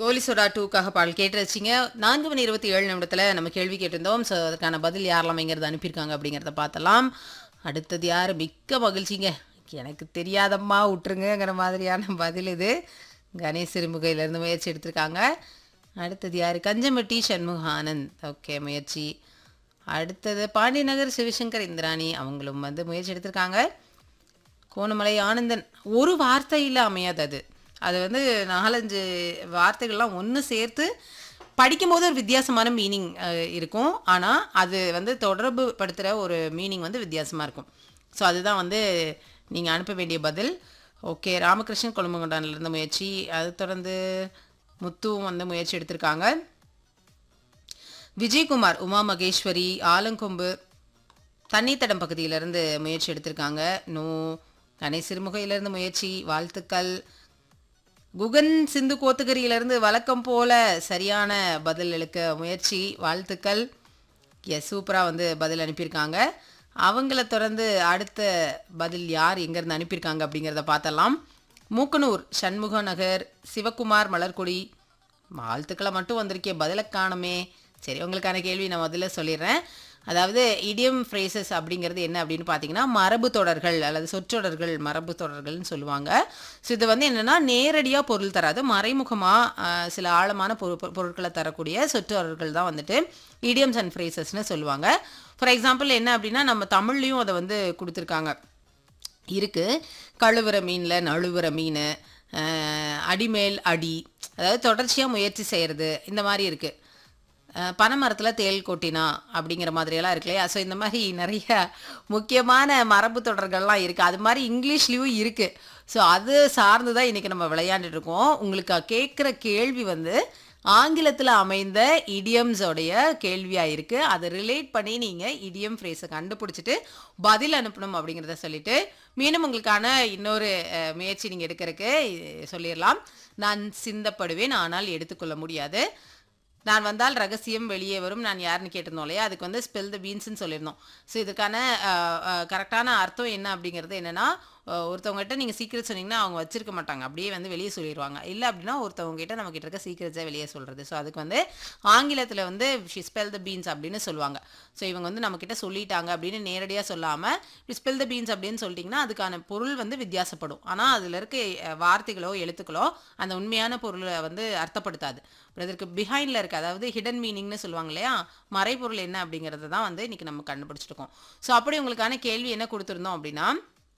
போலீஸோட டூக்காக பாடல் கேட்டு வச்சிங்க நான்கு மணி இருபத்தி ஏழு நிமிடத்தில் நம்ம கேள்வி கேட்டிருந்தோம் ஸோ அதுக்கான பதில் யாரெல்லாம் இங்கிறது அனுப்பியிருக்காங்க அப்படிங்கிறத பார்த்தலாம் அடுத்தது யார் மிக்க மகிழ்ச்சிங்க எனக்கு தெரியாதம்மா விட்டுருங்கிற மாதிரியான பதில் இது கணேஷ் சிறுமுகையிலேருந்து முயற்சி எடுத்திருக்காங்க அடுத்தது யார் கஞ்சம்பட்டி சண்முகானந்த் ஓகே முயற்சி அடுத்தது பாண்டியநகர் சிவசங்கர் இந்திராணி அவங்களும் வந்து முயற்சி எடுத்திருக்காங்க கோணமலை ஆனந்தன் ஒரு வார்த்தையில் அமையாது அது அது வந்து நாலஞ்சு வார்த்தைகள்லாம் ஒன்று சேர்த்து படிக்கும்போது ஒரு வித்தியாசமான மீனிங் இருக்கும் ஆனால் அது வந்து தொடர்பு படுத்துகிற ஒரு மீனிங் வந்து வித்தியாசமாக இருக்கும் ஸோ அதுதான் வந்து நீங்கள் அனுப்ப வேண்டிய பதில் ஓகே ராமகிருஷ்ணன் கொழும்புங்கொண்டான்லேருந்து முயற்சி அது தொடர்ந்து முத்துவும் வந்து முயற்சி எடுத்திருக்காங்க விஜயகுமார் உமா மகேஸ்வரி ஆலங்கொம்பு தண்ணீத்தடம் பகுதியிலேருந்து முயற்சி எடுத்திருக்காங்க நோ கணேஷ் சிறுமுகையிலேருந்து முயற்சி வாழ்த்துக்கள் குகன் சிந்து கோத்தகிரியிலேருந்து வழக்கம் போல சரியான பதில் எழுக்க முயற்சி வாழ்த்துக்கள் எஸ் சூப்பராக வந்து பதில் அனுப்பியிருக்காங்க அவங்கள தொடர்ந்து அடுத்த பதில் யார் எங்கேருந்து அனுப்பியிருக்காங்க அப்படிங்கிறத பார்த்தலாம் மூக்கனூர் சண்முக நகர் சிவகுமார் மலர்கொடி வாழ்த்துக்களை மட்டும் வந்திருக்கே பதிலை காணுமே சரி உங்களுக்கான கேள்வி நான் முதல்ல சொல்லிடுறேன் அதாவது இடியம் ஃப்ரேசஸ் அப்படிங்கிறது என்ன அப்படின்னு பார்த்தீங்கன்னா மரபு தொடர்கள் அல்லது சொற்றொடர்கள் மரபு தொடர்கள்னு சொல்லுவாங்க ஸோ இது வந்து என்னென்னா நேரடியாக பொருள் தராது மறைமுகமாக சில ஆழமான பொரு பொ- பொருட்களை தரக்கூடிய சொற்றொடர்கள் தான் வந்துட்டு இடியம்ஸ் அண்ட் ஃப்ரேசஸ்னு சொல்லுவாங்க ஃபார் எக்ஸாம்பிள் என்ன அப்படின்னா நம்ம தமிழ்லையும் அதை வந்து கொடுத்துருக்காங்க இருக்கு கழுவுற மீனில் நழுவுற மீன் அஹ், அடிமேல் அடி அதாவது தொடர்ச்சியாக முயற்சி செய்கிறது இந்த மாதிரி இருக்குது பனைமரத்தில் தேள் கொட்டினா அப்படிங்கிற மாதிரியெல்லாம் இருக்கு இல்லையா ஸோ இந்த மாதிரி நிறைய முக்கியமான மரபு தொடர்கள்லாம் இருக்குது அது மாதிரி இங்கிலீஷ்லேயும் இருக்குது ஸோ அது சார்ந்து தான் இன்றைக்கி நம்ம விளையாண்டுட்டு இருக்கோம் உங்களுக்கு கேட்குற கேள்வி வந்து ஆங்கிலத்தில் அமைந்த இடியம்ஸோடைய கேள்வியாக இருக்குது அதை ரிலேட் பண்ணி நீங்கள் இடியம் ஃப்ரேஸை கண்டுபிடிச்சிட்டு பதில் அனுப்பணும் அப்படிங்கிறத சொல்லிட்டு மீண்டும் உங்களுக்கான இன்னொரு அஹ், முயற்சி நீங்கள் எடுக்கிறதுக்கு சொல்லிடலாம் நான் சிந்தப்படுவேன் ஆனால் எடுத்துக்கொள்ள முடியாது நான் வந்தால் ரகசியம் வெளியே வரும் நான் யாருன்னு கேட்டிருந்தோம் இல்லையா அதுக்கு வந்து ஸ்பெல் த பீன்ஸ்னு சொல்லியிருந்தோம் ஸோ இதுக்கான கரெக்டான அர்த்தம் என்ன அப்படிங்கிறது என்னென்னா ஒருத்தவங்ககிட்ட நீங்கள் சீக்கிரம் சொன்னீங்கன்னா அவங்க வச்சிருக்க மாட்டாங்க அப்படியே வந்து வெளியே சொல்லிடுவாங்க இல்லை அப்படின்னா ஒருத்தவங்க கிட்ட நம்ம கிட்ட இருக்க சீக்கிரத்தை வெளியே சொல்கிறது ஸோ அதுக்கு வந்து ஆங்கிலத்தில் வந்து ஸ்பெல் த பீன்ஸ் அப்படின்னு சொல்லுவாங்க ஸோ இவங்க வந்து நம்மக்கிட்ட சொல்லிட்டாங்க அப்படின்னு நேரடியாக சொல்லாமல் ஸ்பெல் த பீன்ஸ் அப்படின்னு சொல்லிட்டிங்கன்னா அதுக்கான பொருள் வந்து வித்தியாசப்படும் ஆனால் அதில் இருக்க அஹ், வார்த்தைகளோ எழுத்துக்களோ அந்த உண்மையான பொருளை வந்து அர்த்தப்படுத்தாது அப்புறம் இதற்கு பிஹைண்டில் இருக்க அதாவது ஹிடன் மீனிங்னு சொல்லுவாங்க இல்லையா மறைபொருள் என்ன அப்படிங்கிறது தான் வந்து இன்றைக்கி நம்ம கண்டுபிடிச்சிருக்கோம் ஸோ அப்படி உங்களுக்கான கேள்வி என்ன கொடுத்துருந்தோம் அப்படின்னா